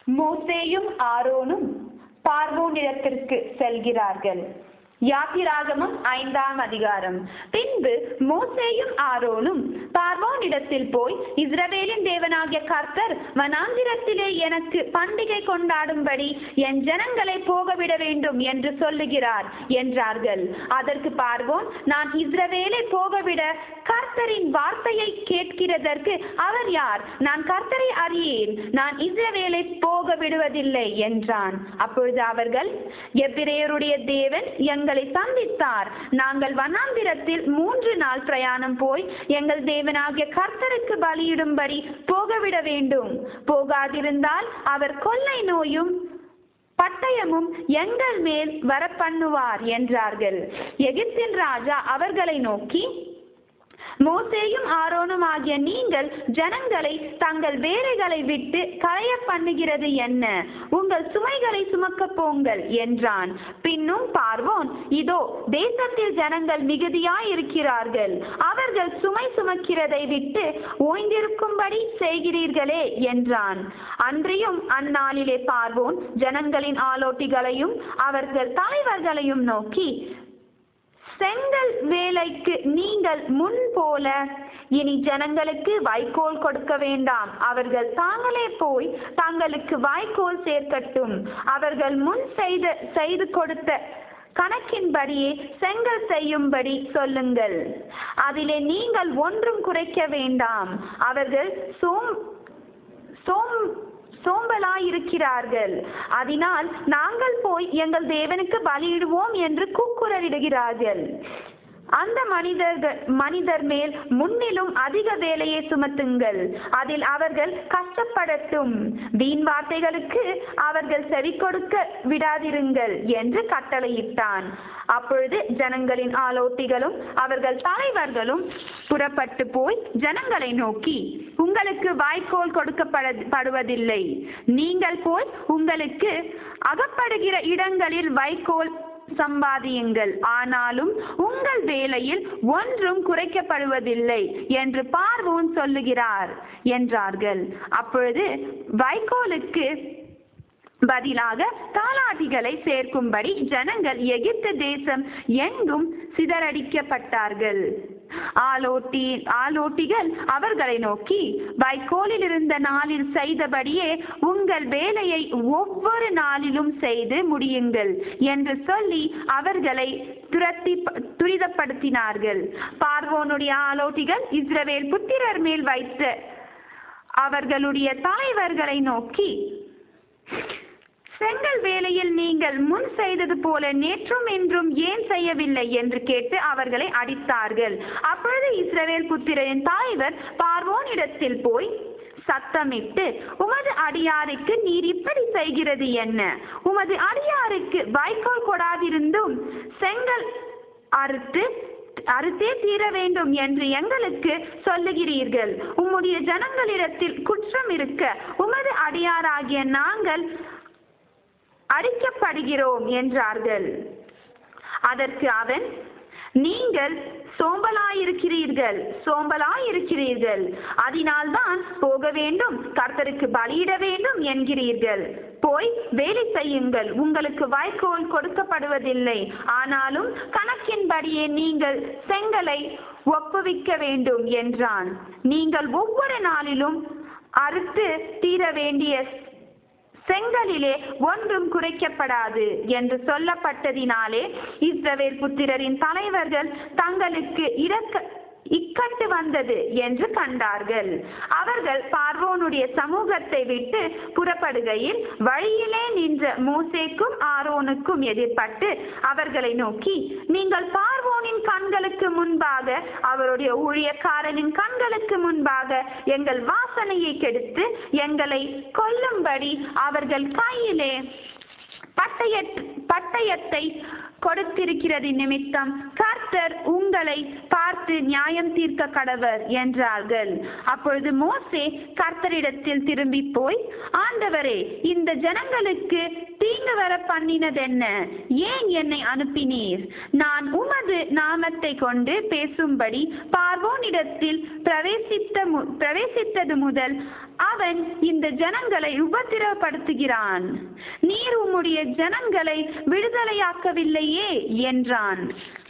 மோசேயும் ஆரோனும் பார்வோனிடத்திற்கு செல்கிறார்கள் யாத்திராகமம் ஐந்தாம் அதிகாரம் பின்பு மோசேயும் ஆரோனும் பார்வோனிடத்தில் போய் இஸ்ரவேலின் தேவனாகிய கர்த்தர் வனாந்திரத்திலே எனக்கு பண்டிகை கொண்டாடும்படி என் ஜனங்களை போகவிட வேண்டும் என்று சொல்லுகிறார் என்றார்கள் அதற்கு பார்வோன் நான் இஸ்ரவேலை போகவிட கர்த்தரின் வார்த்தையை கேட்கிறதற்கு அவர் யார் நான் கர்த்தரை அறியேன் நான் இஸ்ரவேலை போக விடுவதில்லை என்றான் அப்பொழுது அவர்கள் எபிரேயருடைய தேவன் எங்களை சந்தித்தார் நாங்கள் வனாந்திரத்தில் மூன்று நாள் பிரயாணம் போய் எங்கள் தேவனாகிய கர்த்தருக்கு பலியிடும்படி போகவிட வேண்டும் போகாதிருந்தால் அவர் கொள்ளை நோயும் பட்டயமும் எங்கள் மேல் வரப்பண்ணுவார் என்றார்கள் எகிப்தின் ராஜா அவர்களை நோக்கி மோசேயும் ஆரோனும் ஆகிய நீங்கள் ஜனங்களை தங்கள் வேலைகளை விட்டு களைய பண்ணுகிறது என்ன உங்கள் சுமைகளை சுமக்க போங்கள் என்றான் பின்னும் பார்வோன் இதோ தேசத்தில் ஜனங்கள் மிகுதியாய் இருக்கிறார்கள் அவர்கள் சுமை சுமக்கிறதை விட்டு ஓய்ந்திருக்கும்படி செய்கிறீர்களே என்றான் அன்றியும் அந்நாளிலே பார்வோன் ஜனங்களின் ஆலோட்டிகளையும் அவர்கள் தலைவர்களையும் நோக்கி செங்கல் வேலைக்கு நீங்கள் முன் போல இனி ஜனங்களுக்கு வைக்கோல் கொடுக்க வேண்டாம் அவர்கள் தாங்களே போய் தங்களுக்கு வைக்கோல் சேர்க்கட்டும் அவர்கள் முன் செய்த செய்து கொடுத்த கணக்கின்படியே செங்கல் செய்யும்படி சொல்லுங்கள் அதிலே நீங்கள் ஒன்றும் குறைக்க வேண்டாம் அவர்கள் சோம் சோம் சோம்பலாயிருக்கிறார்கள் அதனால் நாங்கள் போய் எங்கள் தேவனுக்கு பலியிடுவோம் என்று கூக்குரலிடுகிறார்கள் அந்த மனிதர்கள் மனிதர் மேல் முன்னிலும் அதிக வேலையை சுமத்துங்கள் அதில் அவர்கள் கஷ்டப்படட்டும் வீண் வார்த்தைகளுக்கு அவர்கள் செவி கொடுக்க விடாதிருங்கள் என்று கட்டளையிட்டான் அப்பொழுது ஜனங்களின் ஆலோட்டிகளும் அவர்கள் தலைவர்களும் புறப்பட்டு போய் ஜனங்களை நோக்கி உங்களுக்கு வாய்க்கோல் கொடுக்கப்பட படுவதில்லை நீங்கள் போய் உங்களுக்கு அகப்படுகிற இடங்களில் வைக்கோல் சம்பாதியுங்கள் ஆனாலும் உங்கள் வேலையில் ஒன்றும் குறைக்கப்படுவதில்லை என்று பார்வோன் சொல்லுகிறார் என்றார்கள் அப்பொழுது வைக்கோலுக்கு பதிலாக தாலாட்டிகளை சேர்க்கும்படி ஜனங்கள் எகிப்து தேசம் எங்கும் சிதறடிக்கப்பட்டார்கள் ஆலோட்டி ஆலோட்டிகள் அவர்களை நோக்கி வைக்கோலில் இருந்த நாளில் செய்தபடியே உங்கள் வேலையை ஒவ்வொரு நாளிலும் செய்து முடியுங்கள் என்று சொல்லி அவர்களை துரத்தி துரிதப்படுத்தினார்கள் பார்வோனுடைய ஆலோட்டிகள் இஸ்ரவேல் புத்திரர் மேல் வைத்த அவர்களுடைய தலைவர்களை நோக்கி செங்கல் வேலையில் நீங்கள் முன் செய்தது போல நேற்றும் இன்றும் ஏன் செய்யவில்லை என்று கேட்டு அவர்களை அடித்தார்கள் அப்பொழுது இஸ்ரவேல் புத்திரரின் தலைவர் பார்வோனிடத்தில் போய் சத்தமிட்டு உமது அடியாருக்கு நீர் இப்படி செய்கிறது என்ன உமது அடியாருக்கு வைக்கோல் கொடாதிருந்தும் செங்கல் அறுத்து அறுத்தே தீர வேண்டும் என்று எங்களுக்கு சொல்லுகிறீர்கள் உம்முடைய ஜனங்களிடத்தில் குற்றம் இருக்க உமது அடியாராகிய நாங்கள் அடிக்கப்படுகிறோம் என்றார்கள் அதற்கு அவன் நீங்கள் சோம்பலாயிருக்கிறீர்கள் சோம்பலாயிருக்கிறீர்கள் அதனால்தான் போக வேண்டும் கர்த்தருக்கு பலியிட வேண்டும் என்கிறீர்கள் போய் வேலை செய்யுங்கள் உங்களுக்கு வைக்கோல் கொடுக்கப்படுவதில்லை ஆனாலும் கணக்கின்படியே நீங்கள் செங்கலை ஒப்புவிக்க வேண்டும் என்றான் நீங்கள் ஒவ்வொரு நாளிலும் அறுத்து தீர வேண்டிய செங்கலிலே ஒன்றும் குறைக்கப்படாது என்று சொல்லப்பட்டதினாலே இஸ்ரவேல் புத்திரரின் தலைவர்கள் தங்களுக்கு இறக்க இக்கட்டு வந்தது என்று கண்டார்கள் அவர்கள் பார்வோனுடைய சமூகத்தை விட்டு புறப்படுகையில் வழியிலே நின்ற மோசேக்கும் ஆரோனுக்கும் எதிர்பட்டு அவர்களை நோக்கி நீங்கள் பார்வோனின் கண்களுக்கு முன்பாக அவருடைய ஊழியக்காரனின் கண்களுக்கு முன்பாக எங்கள் வாசனையை கெடுத்து எங்களை கொல்லும்படி அவர்கள் கையிலே பட்டய பட்டயத்தை கொடுத்திருக்கிறது நிமித்தம் கர்த்தர் உங்களை பார்த்து நியாயம் தீர்க்க கடவர் என்றார்கள் அப்பொழுது மோசே கர்த்தரிடத்தில் திரும்பி போய் ஆண்டவரே இந்த ஜனங்களுக்கு தீங்கு வர பண்ணினதென்ன ஏன் என்னை அனுப்பினீர் நான் உமது நாமத்தை கொண்டு பேசும்படி பார்வோனிடத்தில் பிரவேசித்த மு- பிரவேசித்தது முதல் அவன் இந்த ஜனங்களை உபத்திரவப்படுத்துகிறான் நீர் உம்முடைய ஜனங்களை விடுதலையாக்கவில்லையே என்றான்